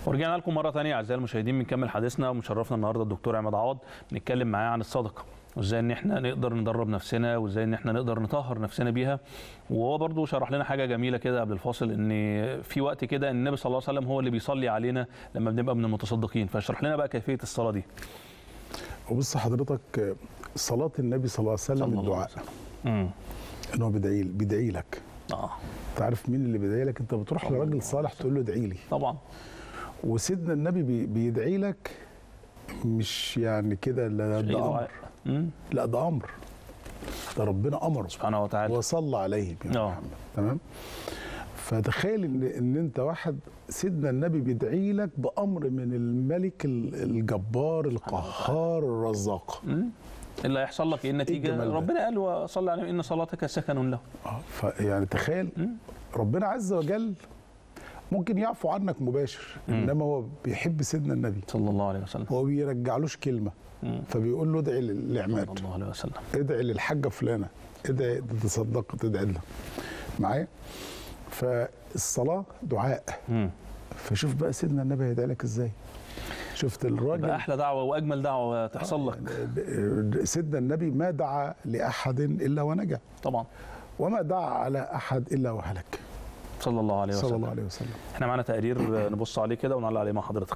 ورجعنا لكم مره ثانيه اعزائي المشاهدين بنكمل حديثنا ومشرفنا النهارده الدكتور عماد عوض بنتكلم معاه عن الصدقه وازاي ان احنا نقدر ندرب نفسنا وازاي ان احنا نقدر نطهر نفسنا بيها وهو برضو شرح لنا حاجه جميله كده قبل الفاصل ان في وقت كده النبي صلى الله عليه وسلم هو اللي بيصلي علينا لما بنبقى من المتصدقين فاشرح لنا بقى كيفيه الصلاه دي وبص حضرتك صلاة النبي صلى الله عليه وسلم صلى الله الدعاء عليه وسلم امم ان هو بيدعي بيدعي لك اه انت عارف مين اللي بيدعي لك انت بتروح صلى الله لراجل عليه صالح تقول له ادعي لي طبعا وسيدنا النبي بي- بيدعي لك مش يعني كده لا أي ده دعاء. امر مم. لا ده امر ده ربنا امره سبحانه وتعالى وصلى عليه يا آه. محمد تمام فتخيل ان ان انت واحد سيدنا النبي بيدعي لك بامر من الملك ال- الجبار القهار الرزاق مم. اللي هيحصل لك ايه النتيجه الجمال ده؟ ربنا قال وصلى عليه ان صلاتك سكن له آه، فيعني تخيل مم. ربنا عز وجل ممكن يعفو عنك مباشر مم. انما هو بيحب سيدنا النبي صلى الله عليه وسلم هو بيرجعلوش كلمه مم. فبيقول له ادعي صلى للعماد الله عليه وسلم ادعي للحاجه فلانه ادعي تتصدق تدعي لها معايا فالصلاه دعاء مم. فشوف بقى سيدنا النبي هيدعي لك ازاي شفت الراجل يبقى احلى دعوه واجمل دعوه تحصل لك سيدنا النبي ما دعا لاحد الا ونجا طبعا وما دعا على احد الا وهلك صلى الله عليه صلى وسلم الله عليه وسلم احنا معانا تقرير نبص عليه كده ونعلق عليه مع حضرتك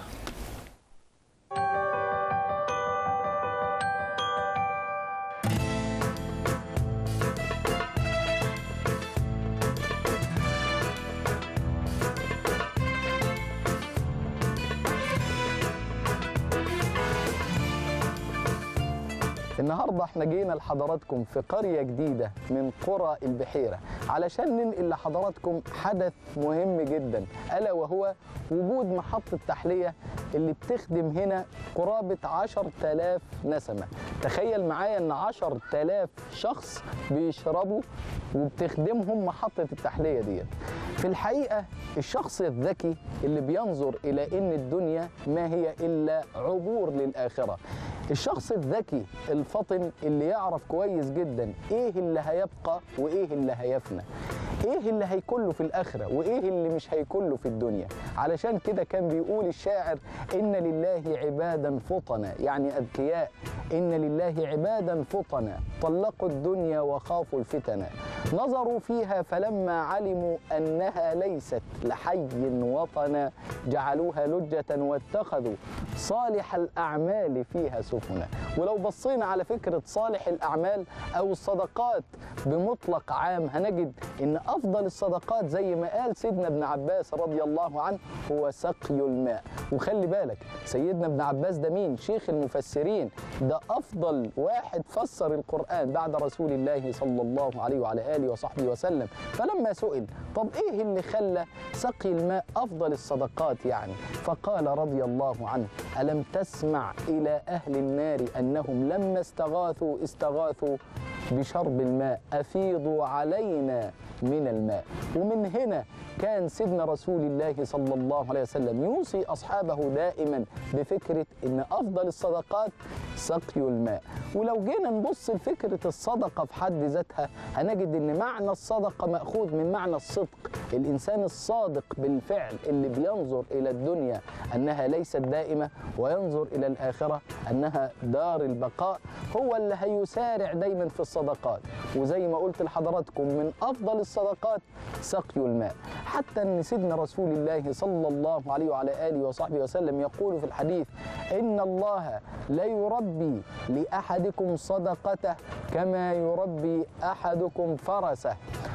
النهارده احنا جينا لحضراتكم في قرية جديدة من قرى البحيرة علشان ننقل لحضراتكم حدث مهم جدا ألا وهو وجود محطة تحلية اللي بتخدم هنا قرابة 10000 نسمة تخيل معايا ان 10000 شخص بيشربوا وبتخدمهم محطة التحلية ديت في الحقيقة الشخص الذكي اللي بينظر إلى إن الدنيا ما هي إلا عبور للآخرة الشخص الذكي الفطن اللي يعرف كويس جدا ايه اللي هيبقى وايه اللي هيفنى ايه اللي هيكون له في الاخره وايه اللي مش هيكون له في الدنيا علشان كده كان بيقول الشاعر ان لله عبادا فطنا يعني اذكياء ان لله عبادا فطنا طلقوا الدنيا وخافوا الفتن نظروا فيها فلما علموا انها ليست لحي وطنا جعلوها لجه واتخذوا صالح الاعمال فيها سفنا ولو بصينا على فكره صالح الاعمال او الصدقات بمطلق عام هنجد ان افضل الصدقات زي ما قال سيدنا ابن عباس رضي الله عنه هو سقي الماء وخلي بالك سيدنا ابن عباس ده مين شيخ المفسرين ده افضل واحد فسر القران بعد رسول الله صلى الله عليه وعلى اله وصحبه وسلم فلما سئل طب ايه اللي خلى سقي الماء افضل الصدقات يعني فقال رضي الله عنه الم تسمع الى اهل النار انهم لما استغاثوا استغاثوا بشرب الماء افيضوا علينا من الماء ومن هنا كان سيدنا رسول الله صلى الله عليه وسلم يوصي اصحابه دائما بفكره ان افضل الصدقات سقي الماء ولو جينا نبص لفكره الصدقه في حد ذاتها هنجد ان معنى الصدقه ماخوذ من معنى الصدق الانسان الصادق بالفعل اللي بينظر الى الدنيا انها ليست دائمه وينظر الى الاخره انها دار البقاء هو اللي هيسارع دايما في الصدقات وزي ما قلت لحضراتكم من افضل الصدقات سقي الماء حتى ان سيدنا رسول الله صلى الله عليه وعلى اله وصحبه وسلم يقول في الحديث ان الله لا يربي لاحدكم صدقته كما يربي احدكم فرسه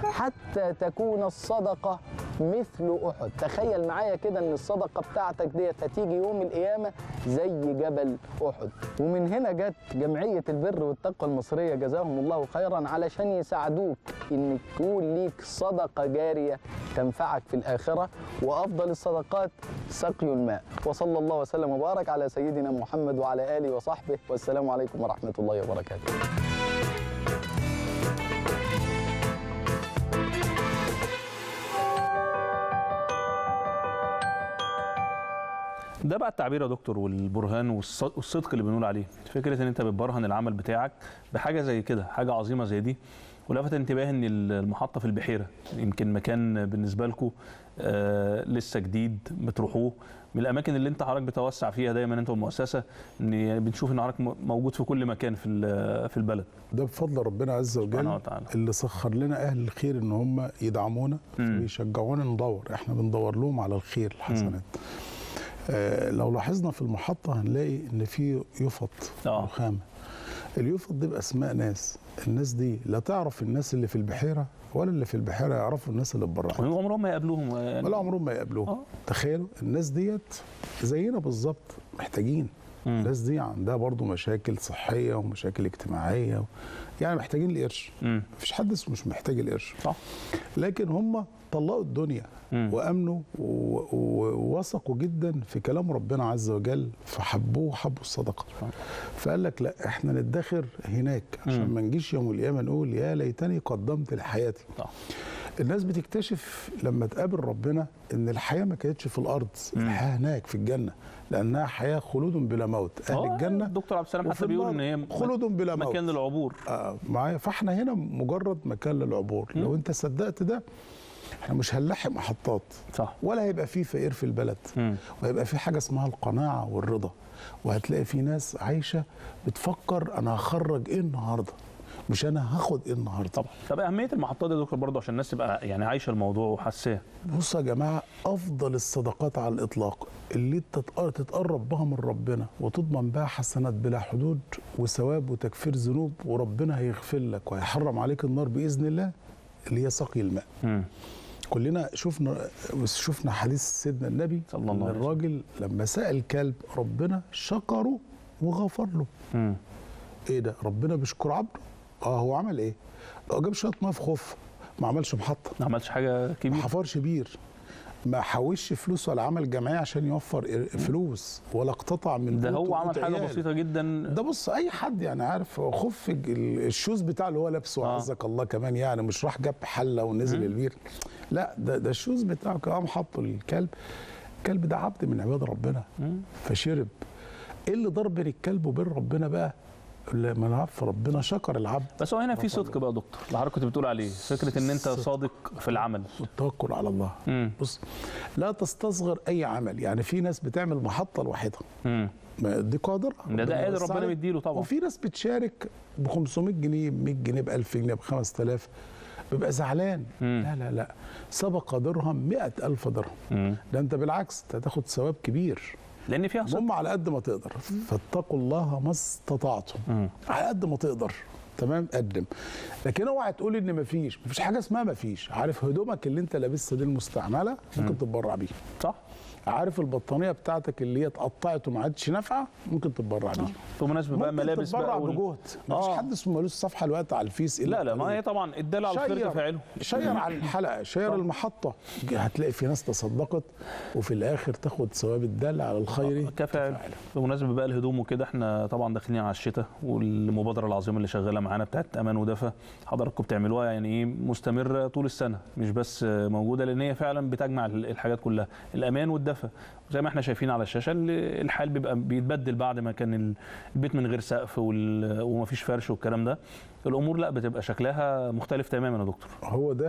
حتى تكون الصدقه مثل احد تخيل معايا كده ان الصدقه بتاعتك ديت هتيجي يوم القيامه زي جبل احد ومن هنا جت جمعيه البر والتقوى المصريه جزاهم الله خيرا علشان يساعدوك ان يكون ليك صدقه جاريه تنفعك في الاخره وافضل الصدقات سقي الماء وصلى الله وسلم وبارك على سيدنا محمد وعلى اله وصحبه والسلام عليكم ورحمه الله وبركاته ده بقى التعبير يا دكتور والبرهان والص- والصدق اللي بنقول عليه فكره ان انت بتبرهن العمل بتاعك بحاجه زي كده حاجه عظيمه زي دي ولفت انتباهي ان المحطه في البحيره يمكن مكان بالنسبه لكم آه لسه جديد بتروحوه من الاماكن اللي انت حضرتك بتوسع فيها دايما انت والمؤسسه ان بنشوف ان حضرتك موجود في كل مكان في ال- في البلد ده بفضل ربنا عز سبحانه وجل وتعالى اللي سخر لنا اهل الخير ان هم يدعمونا مم. ويشجعونا ندور احنا بندور لهم على الخير الحسنات آه لو لاحظنا في المحطه هنلاقي ان في يفط اه رخامه اليفط دي باسماء ناس الناس دي لا تعرف الناس اللي في البحيره ولا اللي في البحيره يعرفوا الناس اللي بره عمرهم ما يقابلوهم يعني ولا عمرهم ما يقابلوهم اه تخيلوا الناس ديت زينا بالظبط محتاجين مم. الناس دي عندها برضو مشاكل صحيه ومشاكل اجتماعيه و... يعني محتاجين القرش مم. مفيش حد اسمه مش محتاج القرش صح لكن هم طلقوا الدنيا مم. وامنوا و- و- ووثقوا جدا في كلام ربنا عز وجل فحبوه وحبوا الصدقه صح. فقال لك لا احنا ندخر هناك عشان مم. ما نجيش يوم القيامه نقول يا ليتني قدمت لحياتي صح الناس بتكتشف لما تقابل ربنا ان الحياه ما كانتش في الارض مم. الحياه هناك في الجنه لانها حياه خلود بلا موت اهل آه، الجنه الدكتور عبد السلام وفي حتى بيقول ان النار هي خلود بلا موت مكان للعبور آه معايا فاحنا هنا مجرد مكان للعبور مم. لو انت صدقت ده احنا مش هنلاحق محطات صح ولا هيبقى فيه فقير في البلد مم. وهيبقى في حاجه اسمها القناعه والرضا وهتلاقي في ناس عايشه بتفكر انا هخرج ايه النهارده مش انا هاخد ايه النهارده طبعا طب اهميه المحطات دي يا دكتور برضه عشان الناس تبقى يعني عايشه الموضوع وحاساه بصوا يا جماعه افضل الصدقات على الاطلاق اللي انت تتقر- تتقرب بها من ربنا وتضمن بها حسنات بلا حدود وثواب وتكفير ذنوب وربنا هيغفر لك وهيحرم عليك النار باذن الله اللي هي سقي الماء مم. كلنا شفنا شفنا حديث سيدنا النبي صلى الله إن عليه وسلم. الراجل لما سأل كلب ربنا شكره وغفر له مم. ايه ده ربنا بيشكر عبده اه هو عمل ايه هو جاب شويه ميه في خف ما عملش محطه ما عملش حاجه ما كبيره حفرش بير ما حوش فلوس ولا عمل جمعيه عشان يوفر فلوس ولا اقتطع من ده قوت هو عمل وقوت حاجه عيال. بسيطه جدا ده بص اي حد يعني عارف هو خف ال- الشوز بتاع اللي هو لابسه آه. عزك الله كمان يعني مش راح جاب حله ونزل مم. البير لا ده ده الشوز بتاعه قام حطه للكلب الكلب ده عبد من عباد ربنا مم. فشرب ايه اللي ضرب بين الكلب وبين ربنا بقى لما نعرف ربنا شكر العبد بس هو هنا في رفع صدق بقى يا دكتور اللي حضرتك كنت بتقول عليه فكره ان انت صدق. صادق في العمل والتوكل على الله مم. بص لا تستصغر اي عمل يعني في ناس بتعمل محطه لوحدها مم. ما دي قادره ده ده قادر يوسع ربنا عليك. مديله طبعا وفي ناس بتشارك ب 500 جنيه ب 100 جنيه ب 1000 جنيه ب 5000 بيبقى زعلان مم. لا لا لا سبق درهم 100000 درهم مم. ده انت بالعكس انت هتاخد ثواب كبير لان فيها صدق المهم على قد ما تقدر فاتقوا الله ما استطعتم مم. على قد ما تقدر تمام قدم لكن اوعى تقول ان مفيش مفيش حاجه اسمها مفيش عارف هدومك اللي انت لابسها دي المستعمله ممكن تتبرع بيها صح عارف البطانيه بتاعتك اللي هي اتقطعت وما عادش نافعه ممكن تتبرع بيها بمناسبه بقى ممكن ملابس تتبرع بقى وال- بجهد مفيش آه. حد اسمه ملوش صفحه الوقت على الفيس إلا لا لا ما قليل. هي طبعا الدال على الخير شير تفاعله شير على الحلقه شير صح. المحطه هتلاقي في ناس تصدقت وفي الاخر تاخد ثواب الدال على الخير كفاعل بمناسبه بقى الهدوم وكده احنا طبعا داخلين على الشتاء والمبادره العظيمه اللي شغاله معانا بتاعت امان ودفى حضراتكم بتعملوها يعني ايه مستمره طول السنه مش بس موجوده لان هي فعلا بتجمع الحاجات كلها الامان والدفى زي ما احنا شايفين على الشاشه اللي الحال بيبقى بيتبدل بعد ما كان البيت من غير سقف وال- ومفيش فرش والكلام ده الامور لا بتبقى شكلها مختلف تماما يا دكتور هو ده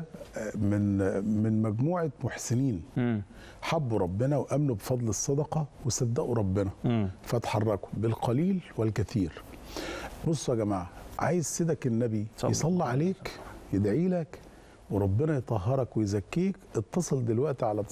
من من مجموعه محسنين امم حبوا ربنا وامنوا بفضل الصدقه وصدقوا ربنا امم فتحركوا بالقليل والكثير بصوا يا جماعه عايز سيدك النبي صلى يصلى عليك يدعي لك وربنا يطهرك ويزكيك اتصل دلوقتي على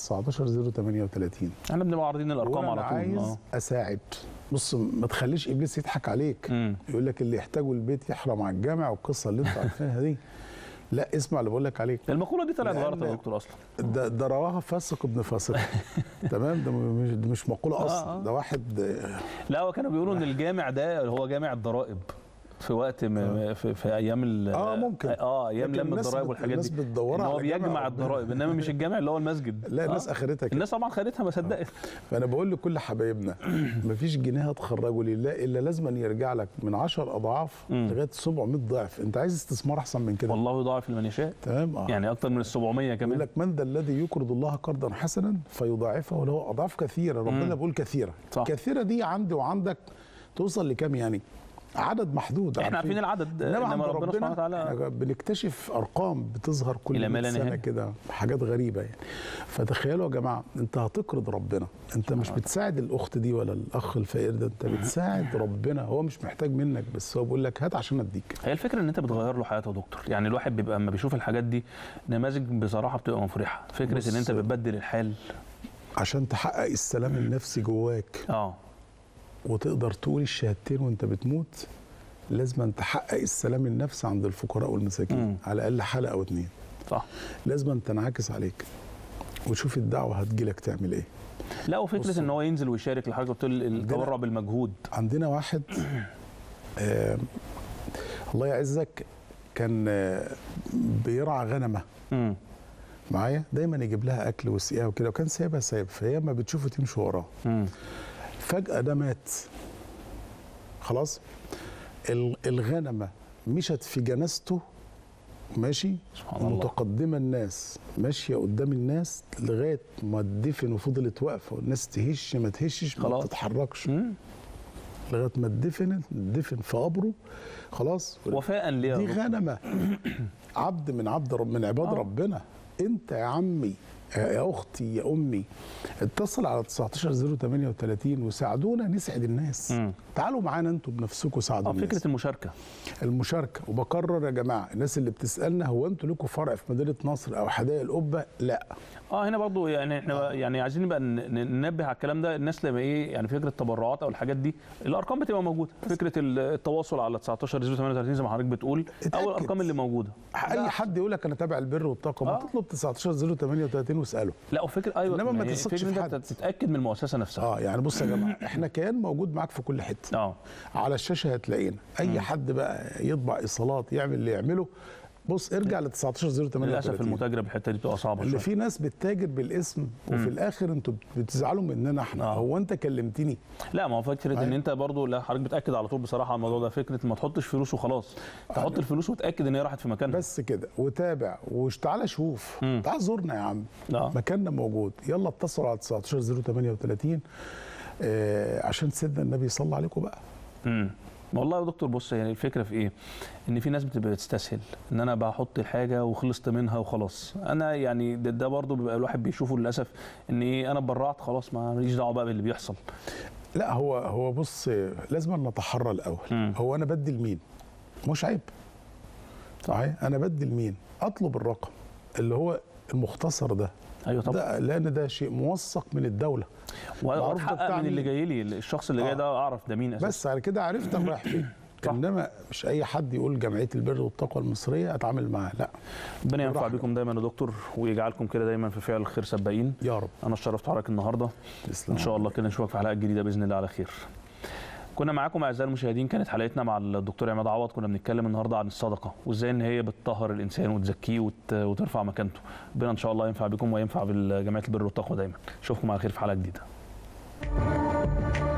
19038 احنا بنبقى عارضين الارقام وأنا على طول عايز اساعد بص ما تخليش ابليس يضحك عليك امم يقول لك اللي يحتاجه البيت يحرم على الجامع والقصه اللي انتوا عارفينها دي لا اسمع اللي بقول لك عليه المقوله دي طلعت لأن- غلط يا دكتور اصلا ده ده رواها فاسق ابن فاسق تمام ده مش ده مش مقوله آه، اصلا آه. ده واحد آه، لا هو كانوا بيقولوا ان الجامع ده هو جامع الضرائب في وقت م... في, في ايام ال... آه، ممكن. اه ايام لكن لم الناس الضرائب بت- والحاجات الناس دي بتدورها ان هو على جامع بيجمع ربنا. الضرائب انما مش الجامع اللي هو المسجد لا الناس آه. اخرتها كده الناس طبعا خدتها ما صدقت فانا بقول لكل حبايبنا مفيش جنيه هتخرجه لله الا لازم أن يرجع لك من 10 اضعاف مم. لغايه 700 ضعف انت عايز استثمار احسن من كده والله يضاعف لمن يشاء تمام اه يعني اكتر من ال 700 يقول كمان لك من ذا الذي يقرض الله قرضا حسنا فيضاعفه له اضعاف كثيره ربنا مم. بيقول كثيره صح. كثيره دي عندي وعندك توصل لكام يعني عدد محدود احنا عارفين العدد انما عند ربنا سبحانه ربنا وتعالى احنا بنكتشف ارقام بتظهر كل إلى ما 100 لا سنه نهاية. كده حاجات غريبه يعني فتخيلوا يا جماعه انت هتقرض ربنا انت مش بتساعد الاخت دي ولا الاخ الفقير ده انت بتساعد ربنا هو مش محتاج منك بس هو بيقول لك هات عشان اديك هي الفكره ان انت بتغير له حياته يا دكتور يعني الواحد بيبقى اما بيشوف الحاجات دي نماذج بصراحه بتبقى مفرحه فكره بص- ان انت بتبدل الحال عشان تحقق السلام النفسي جواك اه وتقدر تقول الشهادتين وانت بتموت لازم أن تحقق السلام النفسي عند الفقراء والمساكين مم. على الاقل حلقه او اتنين صح لازم أن تنعكس عليك وتشوف الدعوه هتجيلك تعمل ايه لا وفكره بص- ان هو ينزل ويشارك لحضرتك قلت له التبرع بالمجهود عندنا واحد آه الله يعزك كان آه بيرعى غنمه امم معايا دايما يجيب لها اكل وسقيها وكده وكان سايبها سايب فهي ما بتشوفه تمشي وراه امم فجاه ده مات خلاص ال- الغنمه مشت في جنازته ماشي سبحان الله متقدمه الناس ماشيه قدام الناس لغايه ما اتدفن وفضلت واقفه والناس تهش ما تهشش ما خلاص. تتحركش مم. لغايه ما اتدفن اتدفن في قبره خلاص وفاء ليه دي يا دكتور؟ غنمه عبد من عبد رب من عباد آه. ربنا انت يا عمي يا يا اختي يا امي اتصل على 19038 وساعدونا نسعد الناس مم. تعالوا معانا انتوا بنفسكم ساعدوا اه الناس فكره المشاركه المشاركه وبكرر يا جماعه الناس اللي بتسالنا هو انتوا لكم فرع في مدينه نصر او حدائق القبه لا اه هنا برضو يعني احنا يعني عايزين نبقى ن- ن- ننبه على الكلام ده الناس لما ايه يعني فكره التبرعات او الحاجات دي الارقام بتبقى موجوده فكره التواصل على 19 38 زي ما حضرتك بتقول اتأكد. او الارقام اللي موجوده اي حد يقول لك انا تابع البر والطاقه ما آه. تطلب 19038 واساله لا وفكره ايوه إنما ما هي تثقش فكرة في إن انت حد. تتاكد من المؤسسه نفسها اه يعني بص يا جماعه احنا كيان موجود معاك في كل حته اه على الشاشه هتلاقينا اي حد بقى يطبع ايصالات يعمل اللي يعمله بص ارجع ل 19038 للاسف المتاجره بالحته دي بتبقى صعبه اللي شويه في ناس بتتاجر بالاسم وفي الاخر انتوا بتزعلوا مننا احنا آه. هو انت كلمتني لا ما هو فكره ان أيوة. انت برضو لا حضرتك بتاكد على طول بصراحه على الموضوع ده فكره ما تحطش فلوس وخلاص تحط الفلوس وتاكد ان هي راحت في مكانها بس كده وتابع وتعالى شوف مم. تعال زورنا يا عم آه. مكاننا موجود يلا اتصلوا على 19038 آه عشان سيدنا النبي صلى عليكم بقى امم والله يا دكتور بص يعني الفكره في ايه؟ ان في ناس بتبقى بتستسهل ان انا بحط الحاجه وخلصت منها وخلاص انا يعني ده, ده برضه بيبقى الواحد بيشوفه للاسف ان ايه انا اتبرعت خلاص ما ماليش دعوه بقى باللي بيحصل لا هو هو بص لازم نتحرى الاول مم. هو انا بدي لمين مش عيب صحيح انا بدي لمين اطلب الرقم اللي هو المختصر ده ايوه طبعا ده لان ده شيء موثق من الدوله معروف ده واتحقق بتاع من اللي مين؟ جاي لي الشخص اللي جاي آه. ده اعرف ده مين اساسا بس على كده عرفت انا رايح فين صح. انما مش اي حد يقول جمعيه البر والتقوى المصريه اتعامل معاه لا ربنا ينفع براحتك. بكم دايما يا دكتور ويجعلكم كده دايما في فعل الخير سباقين يا رب انا اتشرفت حضرتك النهارده تسلم ان شاء الله كده نشوفك في حلقه جديده باذن الله على خير كنا معاكم اعزائي المشاهدين كانت حلقتنا مع الدكتور عماد عوض كنا بنتكلم النهارده عن الصدقه وازاي ان هي بتطهر الانسان وتزكيه وت- وترفع مكانته ربنا ان شاء الله ينفع بكم وينفع بالجمعيه البر والتقوى دايما اشوفكم على خير في حلقه جديده